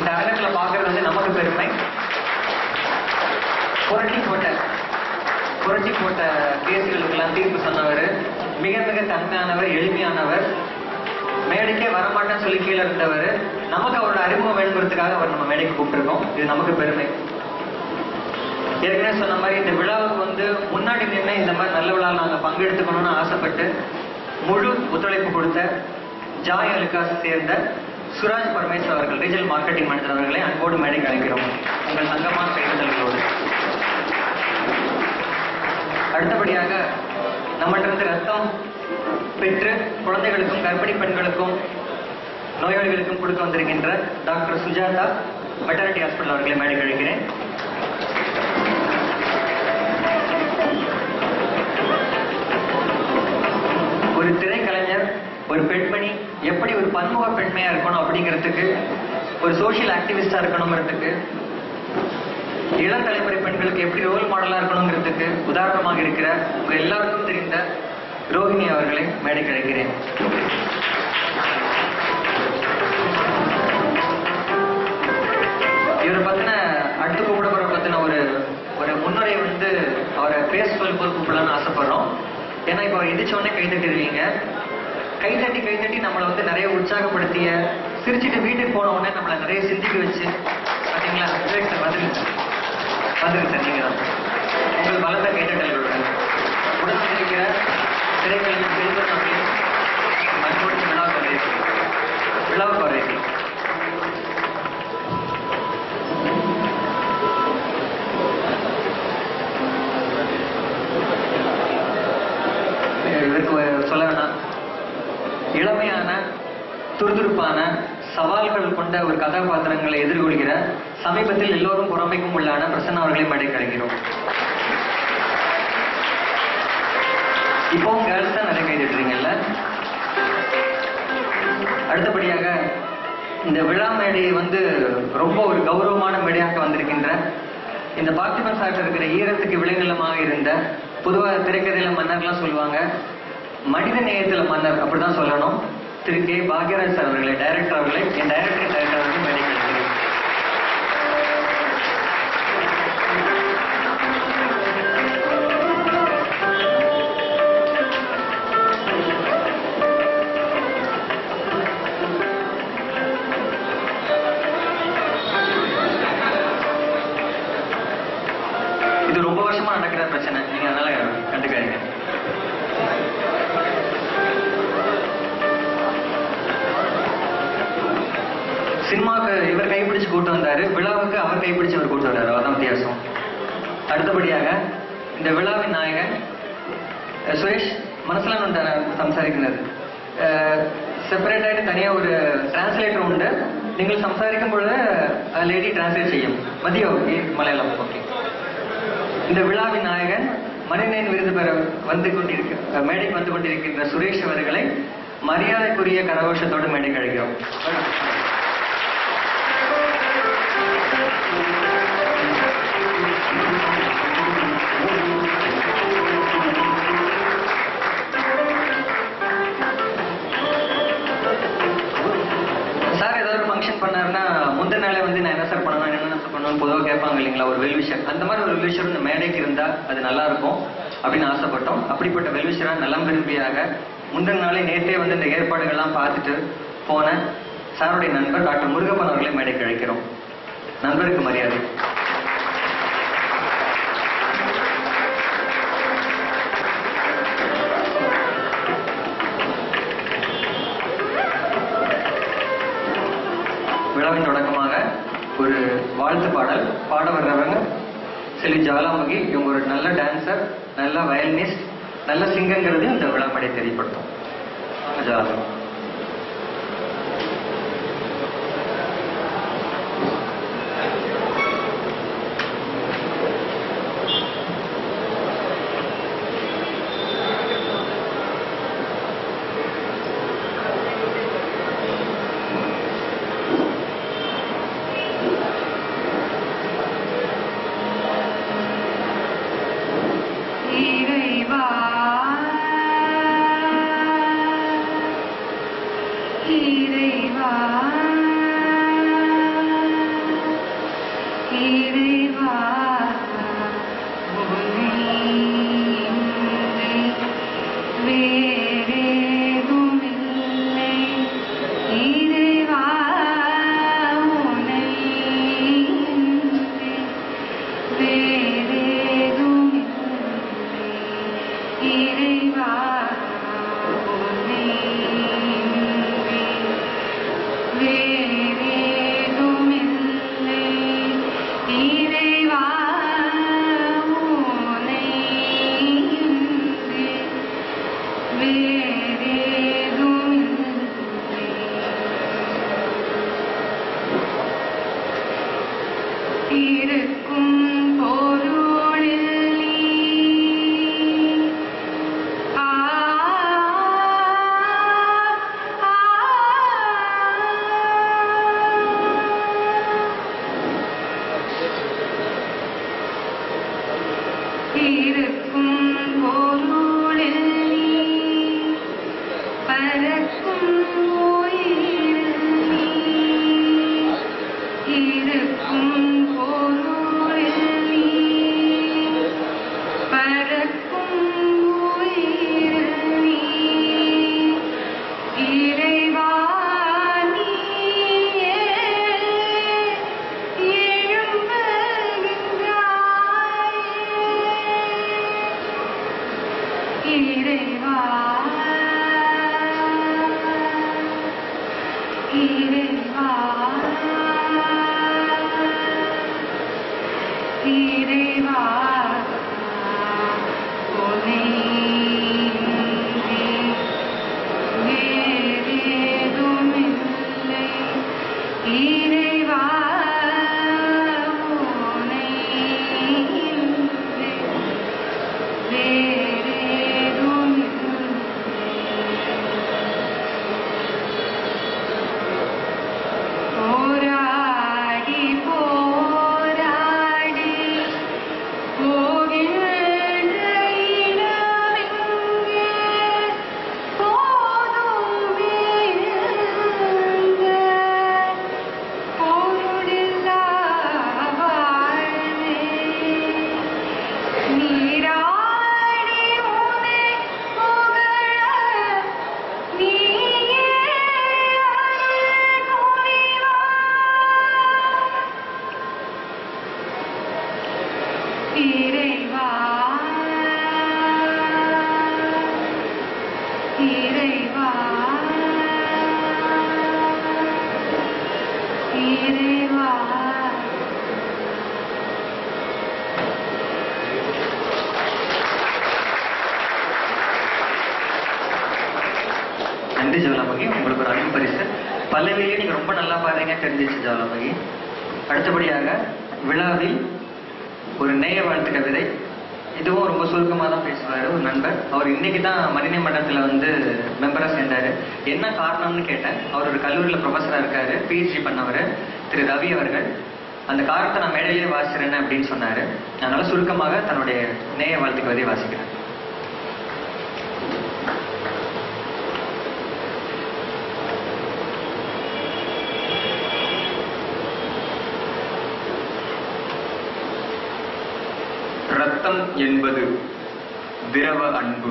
இந்த அரங்கத்துல பாக்குறது வந்து நமக்கு பெருமை புரட்டி போட்ட புரட்டி போட்ட கேசுகளுக்கெல்லாம் தீர்ப்பு சொன்னவர் மிக மிக தன்மையானவர் எளிமையானவர் மேடைக்கே வரமாட்டேன்னு சொல்லி கீழே இருந்தவர் நமக்கு அவரோட அறிமுகம் வேணுங்கிறதுக்காக அவர் நம்ம மேடைக்கு கூப்பிட்டுருக்கோம் இது நமக்கு பெருமை ஏற்கனவே சொன்ன மாதிரி இந்த விழாவுக்கு வந்து முன்னாடி நின்று இந்த மாதிரி நல்ல விழாவில் நாங்கள் பங்கெடுத்துக்கணும்னு ஆசைப்பட்டு முழு ஒத்துழைப்பு கொடுத்த ஜாய் அலுக்காஸ் சேர்ந்த சுராஜ் பரமேஸ்வர் அவர்கள் ரீஜனல் மார்க்கெட்டிங் மேனேஜர் அவர்களை அன்போடு மேடைக்கு அழைக்கிறோம் உங்கள் தங்கமான கைதல்களோடு அடுத்தபடியாக நம்மகிட்ட இருந்து ரத்தம் பெற்று குழந்தைகளுக்கும் கர்ப்பிணி பெண்களுக்கும் நோயாளிகளுக்கும் கொடுக்க வந்திருக்கின்ற டாக்டர் சுஜாதா மெட்டர்னிட்டி ஹாஸ்பிட்டல் அவர்களை மேடைக்கு அழைக்கிறேன் ஒரு திரைக்கலைஞர் ஒரு பெண்மணி எப்படி ஒரு பன்முக பெண்மையா இருக்கணும் அப்படிங்கிறதுக்கு ஒரு சோஷியல் ஆக்டிவிஸ்டா இருக்கணுங்கிறதுக்கு இளம் தலைமுறை பெண்களுக்கு எப்படி ரோல் மாடலா இருக்கணுங்கிறதுக்கு உதாரணமாக இருக்கிற உங்க எல்லாருக்கும் தெரிந்த ரோஹிணி அவர்களை மேடைக்கு அழைக்கிறேன் இவரை பத்தின அடுத்து கூப்பிடப்படுற பத்தின ஒரு ஒரு முன்னுரை வந்து அவரை பேச சொல்லி போது கூப்பிடலாம்னு ஆசைப்படுறோம் ஏன்னா இப்போ அவர் எதிர்ச்ச உடனே கை தட்டிடுவீங்க கை தட்டி கை தட்டி நம்மளை வந்து நிறைய உற்சாகப்படுத்திய சிரிச்சிட்டு வீட்டுக்கு போன உடனே நம்மளை நிறைய சிந்திக்க வச்சு பாத்தீங்களா விவேக் சார் வந்துருங்க சார் வந்துருங்க சார் நீங்க தான் உங்கள் பலத்த கைத்தட்டல்களுடன் உடன் இருக்கிற திரைக்கலைஞர் செல்வன் அவர்களையும் மறுபடியும் விழாவுக்கு வரவேற்கிறேன் விழாவுக்கு வரவேற்கிறேன் இதற்கு சொல்ல வேணாம் இளமையான துருதுருப்பான சவால்கள் கொண்ட ஒரு கதாபாத்திரங்களை எதிர்கொள்கிற சமீபத்தில் எல்லோரும் புறமைக்கும் உள்ளான பிரசன்னா அவர்களை மேடை கிடைக்கிறோம் இப்போவும் கேர்ள்ஸ் தான் நிறைய கைதிட்டுறீங்கல்ல அடுத்தபடியாக இந்த விழா மேடையை வந்து ரொம்ப ஒரு கௌரவமான மேடையாக வந்திருக்கின்ற இந்த பார்த்திபன் சாப்பிட்டு இருக்கிற ஈரத்துக்கு விளைநிலமாக இருந்த பொதுவாக திரைக்கதையில மன்னர்லாம் சொல்லுவாங்க மனித நேயத்துல மன்னர் அப்படிதான் சொல்லணும் திரு கே பாக்யராஜ் சார் அவர்களை டைரக்டர் அவர்களை என் டைரக்டர் டைரக்டர் அவர்கள் மேடை கிடைக்கிறேன் இது ரொம்ப வருஷமா நடக்கிற பிரச்சனை நீங்க அதனால கண்டுக்காதீங்க சினிமாவுக்கு இவர் கைப்பிடிச்சு கூட்டு வந்தாரு விழாவுக்கு அவர் கைப்பிடிச்சு அவர் கூட்டு வர்றாரு அதான் வித்தியாசம் அடுத்தபடியாக இந்த விழாவின் நாயகன் அஹ், சுரேஷ் மனசுல ஒன்று സംസാരിക്കുന്നത് സെപ്പറേറ്റ് ആയിട്ട് തനിയെ ഒരു ട്രാൻസ്ലേറ്റർ ഉണ്ട് നിങ്ങൾ സംസാരിക്കുമ്പോൾ ലേഡി ട്രാൻസ്ലേറ്റ് ചെയ്യും മതിയോ ഈ മലയാളം ഓക്കെ இந்த விழாவின் நாயகன் மனிதனின் விருது பெற வந்து கொண்டிருக்க அஹ், மேடைக்கு வந்து கொண்டிருக்கின்ற சுரேஷ் அவர்களை மரியாதைக்குரிய கரகோஷத்தோடு மேடைக்கு அழைக்கிறோம் சார் ஏதாவது ஒரு ஃபங்க்ஷன் பண்ணாருன்னா முந்தின நாளே வந்து நான் என்ன சார் பண்ணணும் என்ன சார் பண்ணணும் பொதுவாக கேட்பாங்க இல்லைங்களா ஒரு வெல்விஷர் அந்த மாதிரி ஒரு வெல்விஷர் இந்த மேடைக்கு இருந்தா அது நல்லா இருக்கும் அப்படின்னு ஆசைப்பட்டோம் அப்படிப்பட்ட வெல்விஷரா நலம் விரும்பியாக முந்தின நாளே நேற்றே வந்து இந்த ஏற்பாடுகள்லாம் பார்த்துட்டு போன சாருடைய நண்பர் டாக்டர் முருகப்பன் அவர்களை மேடைக்கு அழைக்கிறோம் நண்பருக்கு மரியாதை விழாவின் தொடக்கமாக ஒரு வாழ்த்து பாடல் பாட வர்றவங்க செல்வி ஜவாலாமுகி இவங்க ஒரு நல்ல டான்சர் நல்ல வயலினிஸ்ட் நல்ல சிங்கங்கிறது இந்த விழா மேடை தெரியப்படுத்தும் வாங்க ஜவாலாமுகி இறைவா இருக்கும் பொருளில் நீ ஆ இருக்கும் பொருளில் நீ பறக்கும் உயிரில் நீ இருக்கும் பொருளில் நீ பறக்கும் உயிரில் நீ இறைவா நீயே எழும்புகின்றாயே இறைவா இறைவா இறைவா உன்னை இன்றி வேறேதுமில்லை இறைவா உன்னை இன்றி போராடி போராடி போகின்ற இடமெங்கே போதுமே பொருளில்லா வாழ்வே நீராடி உனை புகழ நீயே அருள் புரிவாய். இறைவா இறைவா இறைவா நன்றி ஜோலாமகி உங்களுக்கு ஒரு அன்பு பரிசு பல்லவிலேயே நீங்க ரொம்ப நல்லா பாடுறீங்க தெரிஞ்சிச்சு ஜோலாமகி அடுத்தபடியாக விழாவில் ஒரு நேய வாழ்த்து கவிதை இதுவும் ரொம்ப சுருக்கமாக தான் பேசுவாரு ஒரு நண்பர் அவர் இன்னைக்கு தான் மனித மன்றத்தில் வந்து மெம்பரா சேர்ந்தாரு என்ன காரணம்னு கேட்டேன் அவர் ஒரு கல்லூரியில் ப்ரொஃபஸரா இருக்காரு பிஹெச்டி பண்ணவர் திரு ரவி அவர்கள் அந்த காரணத்தை நான் மேடையிலே வாசிக்கிறேன் அப்படின்னு சொன்னாரு அதனால சுருக்கமாக தன்னுடைய நேய வாழ்த்து கவிதை வாசிக்கிறேன் ரத்தம் என்பது திரவ அன்பு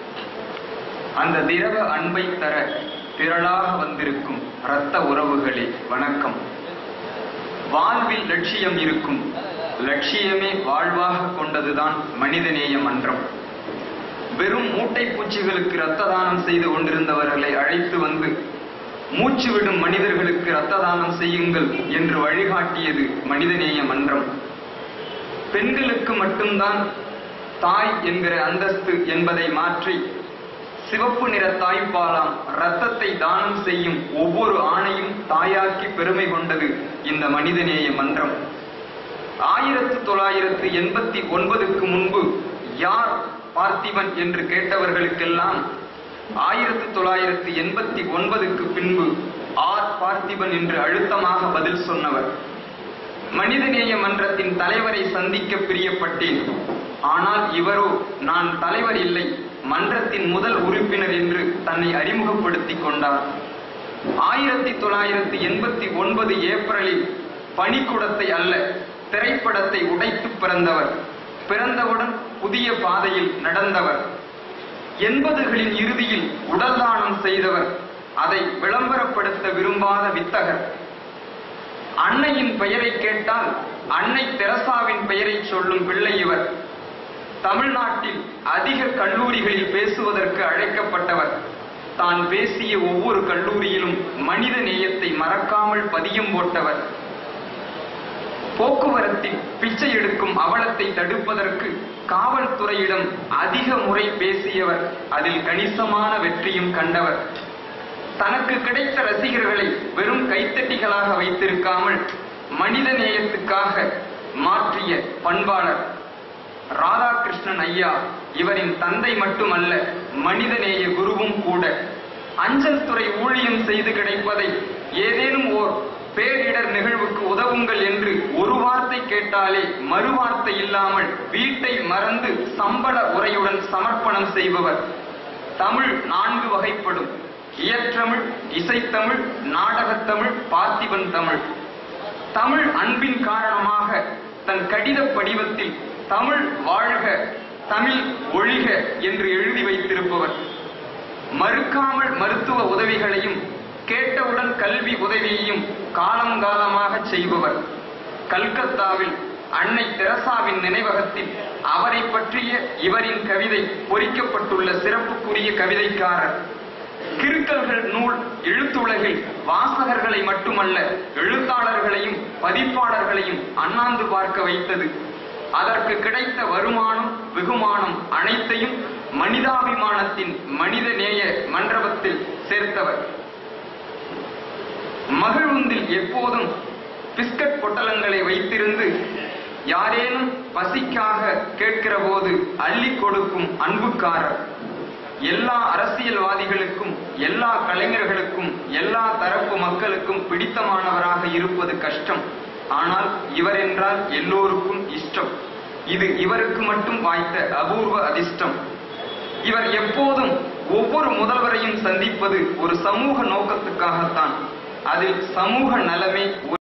அந்த திரவ அன்பை தர திரளாக வந்திருக்கும் இரத்த உறவுகளே வணக்கம் வாழ்வில் லட்சியம் இருக்கும் லட்சியமே வாழ்வாக கொண்டதுதான் மனிதநேய மன்றம் வெறும் மூட்டை பூச்சிகளுக்கு இரத்த தானம் செய்து கொண்டிருந்தவர்களை அழைத்து வந்து மூச்சு விடும் மனிதர்களுக்கு இரத்த தானம் செய்யுங்கள் என்று வழிகாட்டியது மனிதநேய மன்றம் பெண்களுக்கு மட்டும்தான் தாய் என்கிற அந்தஸ்து என்பதை மாற்றி சிவப்பு நிற தாய்ப்பாலாம் ரத்தத்தை தானம் செய்யும் ஒவ்வொரு ஆணையும் தாயாக்கி பெருமை கொண்டது இந்த மனிதநேய மன்றம் ஆயிரத்து தொள்ளாயிரத்து எண்பத்தி ஒன்பதுக்கு முன்பு யார் பார்த்திபன் என்று கேட்டவர்களுக்கெல்லாம் ஆயிரத்து தொள்ளாயிரத்து எண்பத்தி ஒன்பதுக்கு பின்பு ஆர் பார்த்திபன் என்று அழுத்தமாக பதில் சொன்னவர் மனிதநேய மன்றத்தின் தலைவரை சந்திக்க பிரியப்பட்டேன் ஆனால் இவரோ நான் தலைவர் இல்லை மன்றத்தின் முதல் உறுப்பினர் என்று தன்னை அறிமுகப்படுத்திக் கொண்டார் ஆயிரத்தி தொள்ளாயிரத்தி எண்பத்தி ஒன்பது ஏப்ரலில் பனிக்குடத்தை அல்ல திரைப்படத்தை உடைத்து பிறந்தவர் பிறந்தவுடன் புதிய பாதையில் நடந்தவர் எண்பதுகளின் இறுதியில் உடல் தானம் செய்தவர் அதை விளம்பரப்படுத்த விரும்பாத வித்தகர் அன்னையின் பெயரை கேட்டால் அன்னை தெரசாவின் பெயரை சொல்லும் பிள்ளை இவர் தமிழ்நாட்டில் அதிக கல்லூரிகளில் பேசுவதற்கு அழைக்கப்பட்டவர் தான் பேசிய ஒவ்வொரு கல்லூரியிலும் மனித நேயத்தை மறக்காமல் பதியம் போட்டவர் போக்குவரத்தில் பிச்சை எடுக்கும் அவலத்தை தடுப்பதற்கு காவல்துறையிடம் அதிக முறை பேசியவர் அதில் கணிசமான வெற்றியும் கண்டவர் தனக்கு கிடைத்த ரசிகர்களை வெறும் கைத்தட்டிகளாக வைத்திருக்காமல் மனித நேயத்துக்காக மாற்றிய பண்பாளர் ராதாகிருஷ்ணன் ஐயா இவரின் தந்தை மட்டுமல்ல மனிதநேய குருவும் கூட அஞ்சல் துறை ஊழியம் செய்து கிடைப்பதை ஏதேனும் ஓர் பேரிடர் நிகழ்வுக்கு உதவுங்கள் என்று ஒரு வார்த்தை கேட்டாலே மறு வார்த்தை இல்லாமல் வீட்டை மறந்து சம்பள உரையுடன் சமர்ப்பணம் செய்பவர் தமிழ் நான்கு வகைப்படும் இயற்றமிழ் இசைத்தமிழ் நாடகத்தமிழ் பார்த்திபன் தமிழ் தமிழ் அன்பின் காரணமாக தன் கடித படிவத்தில் தமிழ் வாழ்க தமிழ் ஒழிக என்று எழுதி வைத்திருப்பவர் மறுக்காமல் மருத்துவ உதவிகளையும் கேட்டவுடன் கல்வி உதவியையும் காலங்காலமாக செய்பவர் கல்கத்தாவில் அன்னை தெரசாவின் நினைவகத்தில் அவரை பற்றிய இவரின் கவிதை பொறிக்கப்பட்டுள்ள சிறப்புக்குரிய கவிதைக்காரர் கிறுக்கல்கள் நூல் எழுத்துலகில் வாசகர்களை மட்டுமல்ல எழுத்தாளர்களையும் பதிப்பாளர்களையும் அண்ணாந்து பார்க்க வைத்தது அதற்கு கிடைத்த வருமானம் வெகுமானம் அனைத்தையும் மனிதாபிமானத்தின் மனிதநேய மண்டபத்தில் சேர்த்தவர் மகிழுந்தில் எப்போதும் பிஸ்கட் பொட்டலங்களை வைத்திருந்து யாரேனும் பசிக்காக கேட்கிற போது அள்ளி கொடுக்கும் அன்புக்காரர் எல்லா அரசியல்வாதிகளுக்கும் எல்லா கலைஞர்களுக்கும் எல்லா தரப்பு மக்களுக்கும் பிடித்தமானவராக இருப்பது கஷ்டம் ஆனால் இவர் என்றால் எல்லோருக்கும் இஷ்டம் இது இவருக்கு மட்டும் வாய்த்த அபூர்வ அதிர்ஷ்டம் இவர் எப்போதும் ஒவ்வொரு முதல்வரையும் சந்திப்பது ஒரு சமூக நோக்கத்துக்காகத்தான் அதில் சமூக நலமே